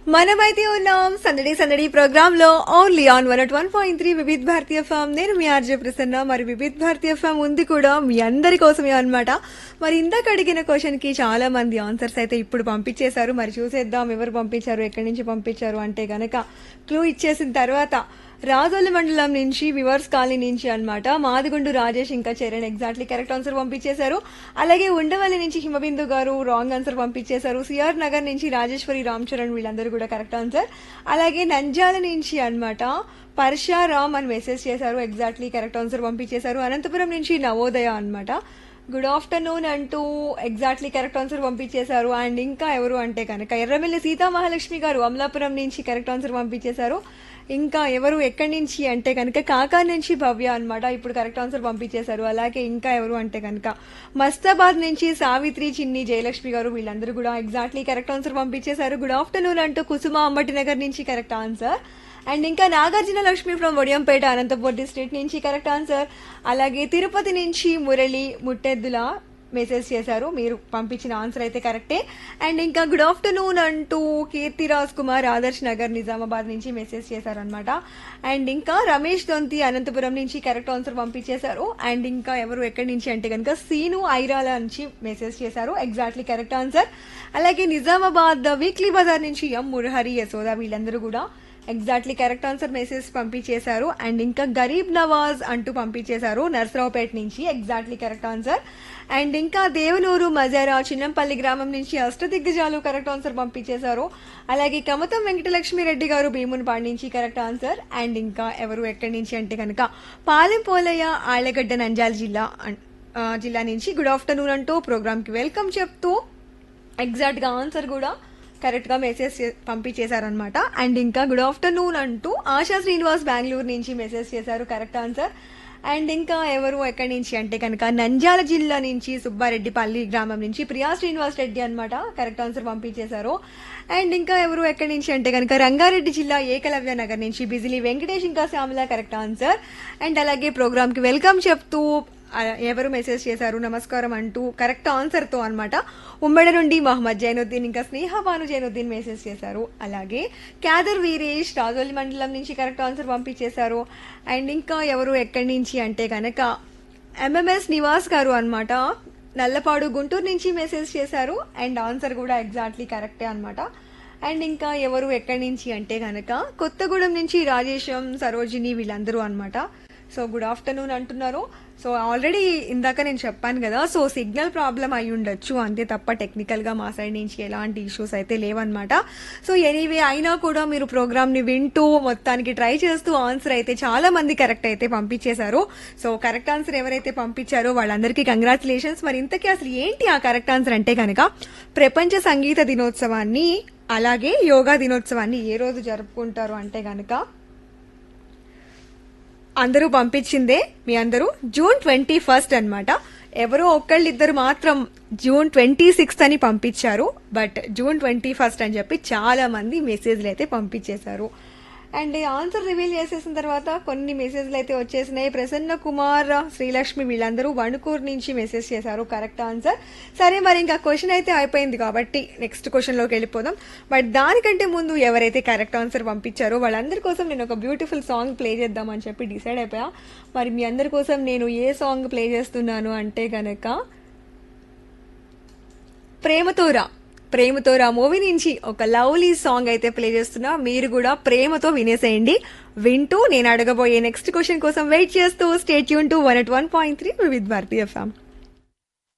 మనమైతే ఉన్నాం సందడి సందడి ప్రోగ్రామ్ లో only on one one point three Vividh Bharatiya FM నేను మీ ఆర్జే ప్రసన్న మరి వివిధ్ భారతీయ ఫామ్ ఉంది కూడా మీ అందరి కోసమే అన్నమాట మరి ఇందాక అడిగిన క్వశ్చన్ కి చాలా మంది ఆన్సర్స్ అయితే ఇప్పుడు పంపించేశారు మరి చూసేద్దాం ఎవరు పంపించారు ఎక్కడి నుంచి పంపించారు అంటే గనక క్లూ ఇచ్చేసిన తర్వాత రాజోలి మండలం నుంచి వివర్స్ కాలనీ నుంచి అన్నమాట మాదిగుండు రాజేష్ ఇంకా చరణ్ ఎగ్జాక్ట్లీ కరెక్ట్ ఆన్సర్ పంపించేశారు అలాగే ఉండవల్లి నుంచి హిమబిందు గారు రాంగ్ ఆన్సర్ పంపించేశారు సిఆర్ నగర్ నుంచి రాజేశ్వరి రామ్ చరణ్ వీళ్ళందరూ కూడా కరెక్ట్ ఆన్సర్ అలాగే నంజాల నుంచి అన్నమాట పర్షారామ్ అని మెసేజ్ చేశారు ఎగ్జాక్ట్లీ కరెక్ట్ ఆన్సర్ పంపించేశారు అనంతపురం నుంచి నవోదయ అన్నమాట గుడ్ ఆఫ్టర్నూన్ అంటూ ఎగ్జాక్ట్లీ కరెక్ట్ ఆన్సర్ పంపించేశారు అండ్ ఇంకా ఎవరు అంటే కనుక ఎర్రమిల్లి సీతా మహాలక్ష్మి గారు అమలాపురం నుంచి కరెక్ట్ ఆన్సర్ పంపించేశారు ఇంకా ఎవరు ఎక్కడి నుంచి అంటే కనుక కాకా నుంచి భవ్య అన్నమాట ఇప్పుడు కరెక్ట్ ఆన్సర్ పంపించేశారు అలాగే ఇంకా ఎవరు అంటే కనుక మస్తాబాద్ నుంచి సావిత్రి చిన్ని జయలక్ష్మి గారు వీళ్ళందరూ కూడా ఎగ్జాక్ట్లీ కరెక్ట్ ఆన్సర్ పంపించేశారు గుడ్ ఆఫ్టర్నూన్ అంటూ కుసుమ అంబటి నగర్ నుంచి కరెక్ట్ ఆన్సర్ అండ్ ఇంకా నాగార్జున లక్ష్మి ఫ్రమ్ వడియంపేట అనంతపూర్ డిస్ట్రిక్ట్ నుంచి కరెక్ట్ ఆన్సర్ అలాగే తిరుపతి నుంచి మురళి ముట్టెద్దుల మెసేజ్ చేశారు మీరు పంపించిన ఆన్సర్ అయితే కరెక్టే అండ్ ఇంకా గుడ్ ఆఫ్టర్నూన్ అంటూ కీర్తిరాజ్ కుమార్ ఆదర్శ్ నగర్ నిజామాబాద్ నుంచి మెసేజ్ చేశారనమాట అండ్ ఇంకా రమేష్ దొంతి అనంతపురం నుంచి కరెక్ట్ ఆన్సర్ పంపించేశారు అండ్ ఇంకా ఎవరు ఎక్కడి నుంచి అంటే కనుక సీను ఐరాల నుంచి మెసేజ్ చేశారు ఎగ్జాక్ట్లీ కరెక్ట్ ఆన్సర్ అలాగే నిజామాబాద్ వీక్లీ బజార్ నుంచి ఎం మురహరి యశోద వీళ్ళందరూ కూడా ఎగ్జాక్ట్లీ కరెక్ట్ ఆన్సర్ మెసేజ్ పంపించేశారు అండ్ ఇంకా గరీబ్ నవాజ్ అంటూ పంపించేశారు నర్సరావుపేట నుంచి ఎగ్జాక్ట్లీ కరెక్ట్ ఆన్సర్ అండ్ ఇంకా దేవనూరు మజారా చిన్నంపల్లి గ్రామం నుంచి అష్టదిగ్గజాలు కరెక్ట్ ఆన్సర్ పంపించేశారు అలాగే కమతం వెంకటలక్ష్మి రెడ్డి గారు భీమునిపాడు నుంచి కరెక్ట్ ఆన్సర్ అండ్ ఇంకా ఎవరు ఎక్కడి నుంచి అంటే కనుక పాలెం పోలయ్య ఆళ్లగడ్డ నంజాల్ జిల్లా అన్- ఆ, జిల్లా నుంచి గుడ్ ఆఫ్టర్నూన్ అంటూ ప్రోగ్రామ్కి వెల్కమ్ చెప్తూ ఎగ్జాక్ట్గా ఆన్సర్ కూడా కరెక్ట్ గా మెసేజ్ చే- పంపించేశారనమాట అండ్ ఇంకా గుడ్ ఆఫ్టర్నూన్ అంటూ ఆశా శ్రీనివాస్ బెంగళూరు నుంచి మెసేజ్ చేశారు కరెక్ట్ ఆన్సర్ అండ్ ఇంకా ఎవరు ఎక్కడి నుంచి అంటే కనుక నంద్యాల జిల్లా నుంచి సుబ్బారెడ్డిపల్లి గ్రామం నుంచి ప్రియా శ్రీనివాస్ రెడ్డి అనమాట కరెక్ట్ ఆన్సర్ పంపించేశారు అండ్ ఇంకా ఎవరు ఎక్కడి నుంచి అంటే కనుక రంగారెడ్డి జిల్లా ఏకలవ్య నగర్ నుంచి బిజిలీ వెంకటేష్ ఇంకా శ్యామల కరెక్ట్ ఆన్సర్ అండ్ అలాగే ప్రోగ్రామ్ కి వెల్కమ్ చెప్తూ ఆ, ఎవరు మెసేజ్ చేశారు నమస్కారం అంటూ కరెక్ట్ ఆన్సర్ తో అన్నమాట ఉమ్మడి నుండి మహమ్మద్ జైనుద్దీన్ ఇంకా స్నేహ భాను జైనుద్దీన్ మెసేజ్ చేశారు అలాగే క్యాదర్ వీరేష్ రాజోలి మండలం నుంచి కరెక్ట్ ఆన్సర్ పంపించేశారు అండ్ ఇంకా ఎవరు ఎక్కడి నుంచి అంటే కనుక ఎంఎంఎస్ నివాస్ గారు అన్నమాట నల్లపాడు గుంటూరు నుంచి మెసేజ్ చేశారు అండ్ ఆన్సర్ కూడా ఎగ్జాక్ట్లీ కరెక్టే అన్నమాట అండ్ ఇంకా ఎవరు ఎక్కడి నుంచి అంటే కనుక కొత్తగూడెం నుంచి రాజేశం సరోజిని వీళ్ళందరూ అన్నమాట సో గుడ్ ఆఫ్టర్నూన్ అంటున్నారు సో ఆల్రెడీ ఇందాక నేను చెప్పాను కదా సో సిగ్నల్ ప్రాబ్లం అయి ఉండొచ్చు అంతే తప్ప టెక్నికల్ గా మా సైడ్ నుంచి ఎలాంటి ఇష్యూస్ అయితే లేవన్నమాట సో ఎనీవే అయినా కూడా మీరు ప్రోగ్రామ్ ని వింటూ మొత్తానికి ట్రై చేస్తూ ఆన్సర్ అయితే చాలా మంది కరెక్ట్ అయితే పంపించేశారు సో కరెక్ట్ ఆన్సర్ ఎవరైతే పంపించారో వాళ్ళందరికీ కంగ్రాచులేషన్స్ మరి ఇంతకీ అసలు ఏంటి ఆ కరెక్ట్ ఆన్సర్ అంటే కనుక ప్రపంచ సంగీత దినోత్సవాన్ని అలాగే యోగా దినోత్సవాన్ని ఏ రోజు జరుపుకుంటారు అంటే కనుక అందరూ పంపించిందే మీ అందరూ జూన్ ట్వంటీ ఫస్ట్ అనమాట ఎవరో ఒక్కళ్ళిద్దరు మాత్రం జూన్ ట్వంటీ సిక్స్త్ అని పంపించారు బట్ జూన్ ట్వంటీ ఫస్ట్ అని చెప్పి చాలా మంది మెసేజ్లు అయితే పంపించేశారు అండ్ ఆన్సర్ రివీల్ చేసేసిన తర్వాత కొన్ని మెసేజ్లు అయితే వచ్చేసినాయి ప్రసన్న కుమార్ శ్రీలక్ష్మి వీళ్ళందరూ వణుకూరు నుంచి మెసేజ్ చేశారు కరెక్ట్ ఆన్సర్ సరే మరి ఇంకా క్వశ్చన్ అయితే అయిపోయింది కాబట్టి నెక్స్ట్ క్వశ్చన్ లోకి వెళ్ళిపోదాం బట్ దానికంటే ముందు ఎవరైతే కరెక్ట్ ఆన్సర్ పంపించారో వాళ్ళందరి కోసం నేను ఒక బ్యూటిఫుల్ సాంగ్ ప్లే చేద్దామని చెప్పి డిసైడ్ అయిపోయా మరి మీ అందరి కోసం నేను ఏ సాంగ్ ప్లే చేస్తున్నాను అంటే గనక ప్రేమతోరా ప్రేమతోరా మూవీ నుంచి ఒక లవ్లీ సాంగ్ అయితే ప్లే చేస్తున్నా మీరు కూడా ప్రేమతో వినేసేయండి వింటూ నేను అడగబోయే నెక్స్ట్ క్వశ్చన్ కోసం వెయిట్ చేస్తూ స్టేట్ యూన్ to one at one point three with Bharatiya FM